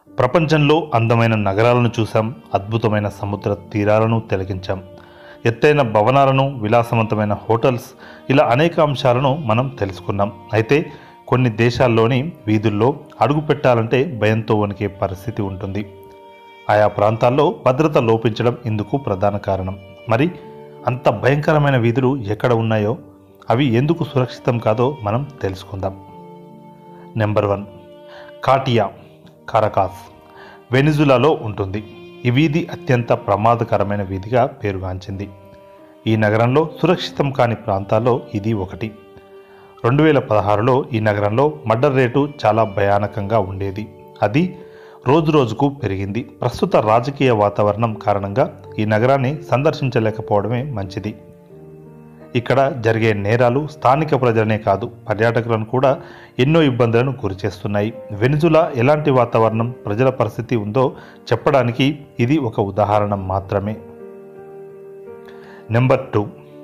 ప్రపంచంలో అందమైన నగరాలను చూసాం అద్భుతమైన సముద్ర తీరాలను తిలకించాం ఎత్తైన భవనాలను విలాసవంతమైన హోటల్స్ ఇలా అనేక అంశాలను మనం తెలుసుకున్నాం అయితే కొన్ని దేశాల్లోని వీధుల్లో అడుగు పెట్టాలంటే భయంతో వణికే పరిస్థితి ఉంటుంది ఆయా ప్రాంతాల్లో భద్రత లోపించడం ఇందుకు ప్రధాన కారణం మరి అంత భయంకరమైన వీధులు ఎక్కడ ఉన్నాయో అవి ఎందుకు సురక్షితం కాదో మనం తెలుసుకుందాం నెంబర్ వన్ కాటియా కారకాస్ వెనిజులాలో ఉంటుంది ఈ వీధి అత్యంత ప్రమాదకరమైన వీధిగా పేరుగాంచింది ఈ నగరంలో సురక్షితం కాని ప్రాంతాల్లో ఇది ఒకటి రెండు వేల పదహారులో ఈ నగరంలో మర్డర్ రేటు చాలా భయానకంగా ఉండేది అది రోజు రోజుకు పెరిగింది ప్రస్తుత రాజకీయ వాతావరణం కారణంగా ఈ నగరాన్ని సందర్శించలేకపోవడమే మంచిది ఇక్కడ జరిగే నేరాలు స్థానిక ప్రజలనే కాదు పర్యాటకులను కూడా ఎన్నో ఇబ్బందులను గురిచేస్తున్నాయి వెనుజులా ఎలాంటి వాతావరణం ప్రజల పరిస్థితి ఉందో చెప్పడానికి ఇది ఒక ఉదాహరణ మాత్రమే number two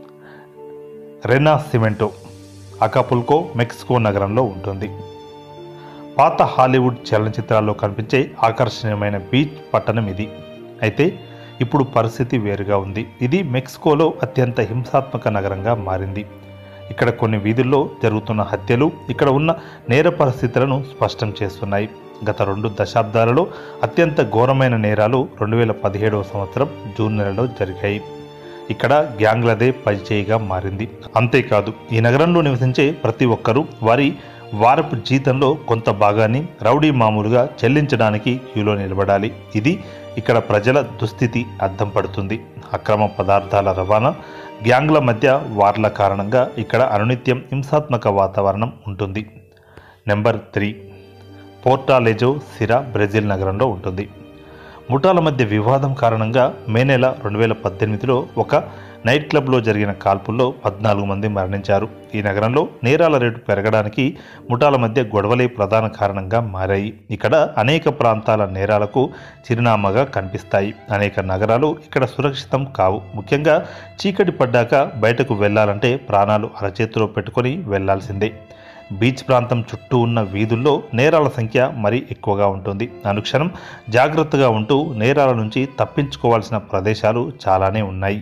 Renacimiento Acapulco Mexico నగరంలో ఉంటుంది పాత హాలీవుడ్ చలనచిత్రాల్లో కనిపించే ఆకర్షణీయమైన బీచ్ పట్టణం ఇది అయితే ఇప్పుడు పరిస్థితి వేరుగా ఉంది ఇది మెక్సికోలో అత్యంత హింసాత్మక నగరంగా మారింది ఇక్కడ కొన్ని వీధుల్లో జరుగుతున్న హత్యలు ఇక్కడ ఉన్న నేర పరిస్థితులను స్పష్టం చేస్తున్నాయి గత రెండు దశాబ్దాలలో అత్యంత ఘోరమైన నేరాలు రెండు వేల పదిహేడవ సంవత్సరం జూన్ నెలలో జరిగాయి ఇక్కడ గ్యాంగ్లదే పైచేయిగా మారింది అంతేకాదు ఈ నగరంలో నివసించే ప్రతి ఒక్కరూ వారి వారపు జీతంలో కొంత భాగాన్ని రౌడీ మామూలుగా చెల్లించడానికి క్యూలో నిలబడాలి ఇది ఇక్కడ ప్రజల దుస్థితి అద్దం పడుతుంది అక్రమ పదార్థాల రవాణా గ్యాంగ్ల మధ్య వార్ల కారణంగా ఇక్కడ అనునిత్యం హింసాత్మక వాతావరణం ఉంటుంది నెంబర్ త్రీ పోర్టాలెజో సిరా బ్రెజిల్ నగరంలో ఉంటుంది ముఠాల మధ్య వివాదం కారణంగా మే నెల రెండు వేల పద్దెనిమిదిలో ఒక నైట్ క్లబ్లో జరిగిన కాల్పుల్లో పద్నాలుగు మంది మరణించారు ఈ నగరంలో నేరాల రేటు పెరగడానికి ముఠాల మధ్య గొడవలే ప్రధాన కారణంగా మారాయి ఇక్కడ అనేక ప్రాంతాల నేరాలకు చిరునామాగా కనిపిస్తాయి అనేక నగరాలు ఇక్కడ సురక్షితం కావు ముఖ్యంగా చీకటి పడ్డాక బయటకు వెళ్ళాలంటే ప్రాణాలు అరచేతిలో పెట్టుకొని వెళ్లాల్సిందే బీచ్ ప్రాంతం చుట్టూ ఉన్న వీధుల్లో నేరాల సంఖ్య మరీ ఎక్కువగా ఉంటుంది అనుక్షణం జాగ్రత్తగా ఉంటూ నేరాల నుంచి తప్పించుకోవాల్సిన ప్రదేశాలు చాలానే ఉన్నాయి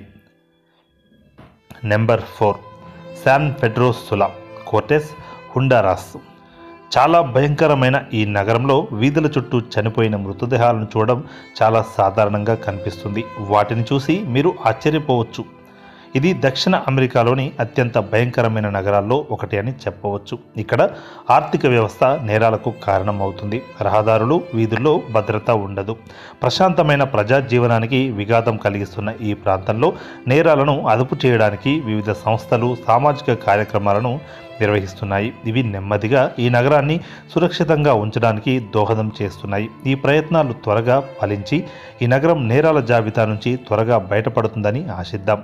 number four San Pedro Sula Cortes Honduras చాలా భయంకరమైన ఈ నగరంలో వీధుల చుట్టూ చనిపోయిన మృతదేహాలను చూడడం చాలా సాధారణంగా కనిపిస్తుంది వాటిని చూసి మీరు ఆశ్చర్యపోవచ్చు ఇది దక్షిణ అమెరికాలోని అత్యంత భయంకరమైన నగరాల్లో ఒకటి అని చెప్పవచ్చు ఇక్కడ ఆర్థిక వ్యవస్థ నేరాలకు కారణమవుతుంది రహదారులు వీధుల్లో భద్రత ఉండదు ప్రశాంతమైన ప్రజా జీవనానికి విఘాతం కలిగిస్తున్న ఈ ప్రాంతంలో నేరాలను అదుపు చేయడానికి వివిధ సంస్థలు సామాజిక కార్యక్రమాలను నిర్వహిస్తున్నాయి ఇవి నెమ్మదిగా ఈ నగరాన్ని సురక్షితంగా ఉంచడానికి దోహదం చేస్తున్నాయి ఈ ప్రయత్నాలు త్వరగా ఫలించి ఈ నగరం నేరాల జాబితా నుంచి త్వరగా బయటపడుతుందని ఆశిద్దాం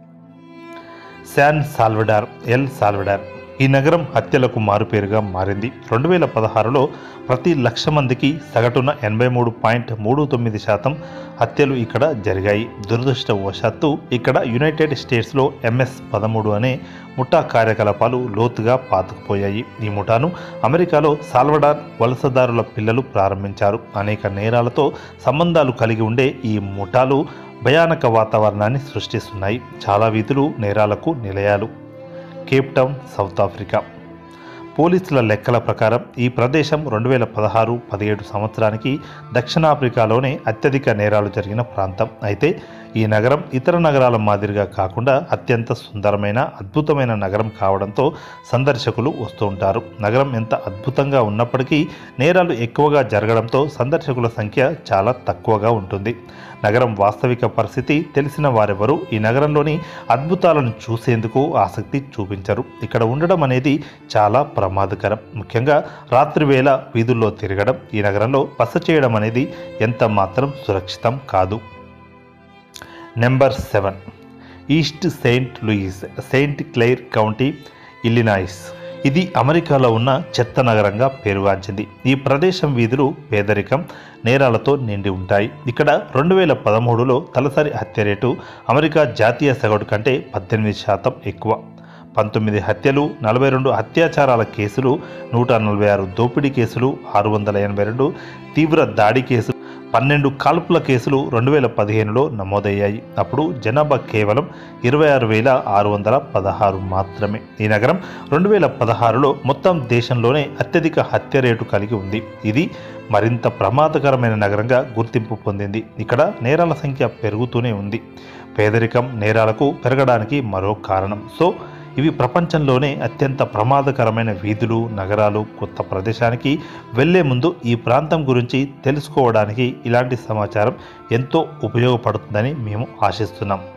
శాన్ సాల్వడార్ ఎల్ సాల్వడార్ ఈ నగరం హత్యలకు మారుపేరుగా మారింది రెండు వేల పదహారులో ప్రతి లక్ష మందికి సగటున ఎనభై మూడు పాయింట్ మూడు తొమ్మిది శాతం హత్యలు ఇక్కడ జరిగాయి దురదృష్టవశాత్తు ఇక్కడ యునైటెడ్ స్టేట్స్లో ఎంఎస్ పదమూడు అనే ముఠా కార్యకలాపాలు లోతుగా పాతుకుపోయాయి ఈ ముఠాను అమెరికాలో సాల్వడార్ వలసదారుల పిల్లలు ప్రారంభించారు అనేక నేరాలతో సంబంధాలు కలిగి ఉండే ఈ ముఠాలు భయానక వాతావరణాన్ని సృష్టిస్తున్నాయి చాలా వీధులు నేరాలకు నిలయాలు కేప్ టౌన్ సౌత్ ఆఫ్రికా పోలీసుల లెక్కల ప్రకారం ఈ ప్రదేశం రెండు వేల పదహారు పదిహేడు సంవత్సరానికి దక్షిణాఫ్రికాలోనే అత్యధిక నేరాలు జరిగిన ప్రాంతం అయితే ఈ నగరం ఇతర నగరాల మాదిరిగా కాకుండా అత్యంత సుందరమైన అద్భుతమైన నగరం కావడంతో సందర్శకులు వస్తూ ఉంటారు నగరం ఎంత అద్భుతంగా ఉన్నప్పటికీ నేరాలు ఎక్కువగా జరగడంతో సందర్శకుల సంఖ్య చాలా తక్కువగా ఉంటుంది నగరం వాస్తవిక పరిస్థితి తెలిసిన వారెవరూ ఈ నగరంలోని అద్భుతాలను చూసేందుకు ఆసక్తి చూపించరు ఇక్కడ ఉండడం అనేది చాలా ప్రమాదకరం ముఖ్యంగా రాత్రి వేళ వీధుల్లో తిరగడం ఈ నగరంలో బస చేయడం అనేది ఎంత మాత్రం సురక్షితం కాదు number seven East Saint Louis Saint Clair County Illinois ఇది అమెరికాలో ఉన్న చెత్త నగరంగా పేరుగాంచింది ఈ ప్రదేశం వీధులు పేదరికం నేరాలతో నిండి ఉంటాయి ఇక్కడ రెండు వేల పదమూడులో తలసరి హత్య రేటు అమెరికా జాతీయ సగటు కంటే పద్దెనిమిది శాతం ఎక్కువ పంతొమ్మిది హత్యలు నలభై రెండు అత్యాచారాల కేసులు నూట నలభై ఆరు దోపిడీ కేసులు ఆరు వందల ఎనభై రెండు తీవ్ర దాడి కేసులు పన్నెండు కాల్పుల కేసులు రెండు వేల పదిహేనులో నమోదయ్యాయి అప్పుడు జనాభా కేవలం ఇరవై ఆరు వేల ఆరు వందల పదహారు మాత్రమే ఈ నగరం రెండు వేల పదహారులో మొత్తం దేశంలోనే అత్యధిక హత్య రేటు కలిగి ఉంది ఇది మరింత ప్రమాదకరమైన నగరంగా గుర్తింపు పొందింది ఇక్కడ నేరాల సంఖ్య పెరుగుతూనే ఉంది పేదరికం నేరాలకు పెరగడానికి మరో కారణం సో ఇవి ప్రపంచంలోనే అత్యంత ప్రమాదకరమైన వీధులు నగరాలు కొత్త ప్రదేశానికి వెళ్లే ముందు ఈ ప్రాంతం గురించి తెలుసుకోవడానికి ఇలాంటి సమాచారం ఎంతో ఉపయోగపడుతుందని మేము ఆశిస్తున్నాం